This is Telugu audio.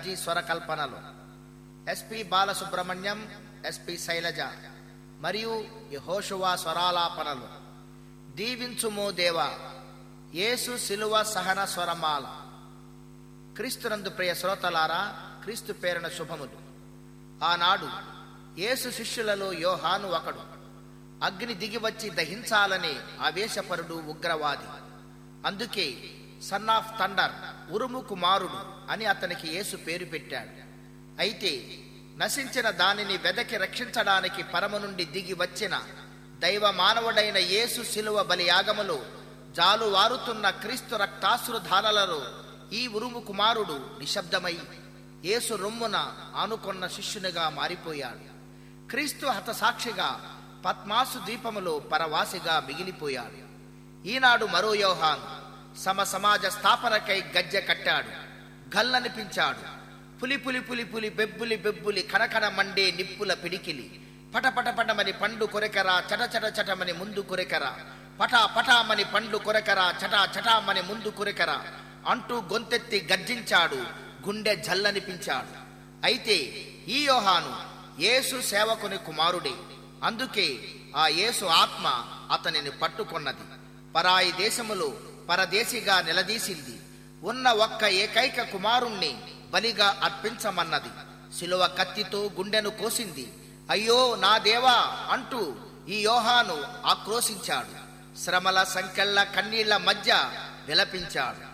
బెనర్జీ స్వరకల్పనలు ఎస్పి బాలసుబ్రహ్మణ్యం ఎస్పి శైలజ మరియు యహోషువా స్వరాలాపనలు దీవించుమో దేవా యేసు శిలువ సహన స్వరమాల క్రీస్తునందు ప్రియ శ్రోతలారా క్రీస్తు పేరున శుభములు ఆనాడు యేసు శిష్యులలో యోహాను ఒకడు అగ్ని దిగివచ్చి దహించాలనే ఆవేశపరుడు ఉగ్రవాది అందుకే సన్ ఆఫ్ థండర్ ఉరుము కుమారుడు అని అతనికి యేసు పేరు పెట్టాడు అయితే నశించిన దానిని వెదకి రక్షించడానికి పరమ నుండి దిగి వచ్చిన దైవ మానవుడైన యేసు శిలువ బలియాగములో జాలు వారుతున్న క్రీస్తు రక్తాశ్రుధారలలో ఈ ఉరుము కుమారుడు నిశ్శబ్దమై యేసు రొమ్మున ఆనుకొన్న శిష్యునిగా మారిపోయాడు క్రీస్తు హతసాక్షిగా పద్మాసు ద్వీపములో పరవాసిగా మిగిలిపోయాడు ఈనాడు మరో యోహాను సమ సమాజ స్థాపనకై గజ్జె కట్టాడు గల్లనిపించాడు పులి పులి పులి పులి బెబ్బులి బెబ్బులి కనకన మండే నిప్పుల పిడికిలి పట పట పటమని పండు కొరెకరా చట చట చటమని ముందు కొరెకరా పటా పటామని పండ్లు కొరెకరా చటా చటామని ముందు కొరెకరా అంటూ గొంతెత్తి గర్జించాడు గుండె జల్లనిపించాడు అయితే ఈ యోహాను యేసు సేవకుని కుమారుడే అందుకే ఆ యేసు ఆత్మ అతనిని పట్టుకొన్నది పరాయి దేశములో పరదేశిగా నిలదీసింది ఉన్న ఒక్క ఏకైక కుమారుణ్ణి బలిగా అర్పించమన్నది శిలువ కత్తితో గుండెను కోసింది అయ్యో నా దేవా అంటూ ఈ యోహాను ఆక్రోశించాడు శ్రమల సంకెళ్ళ కన్నీళ్ల మధ్య విలపించాడు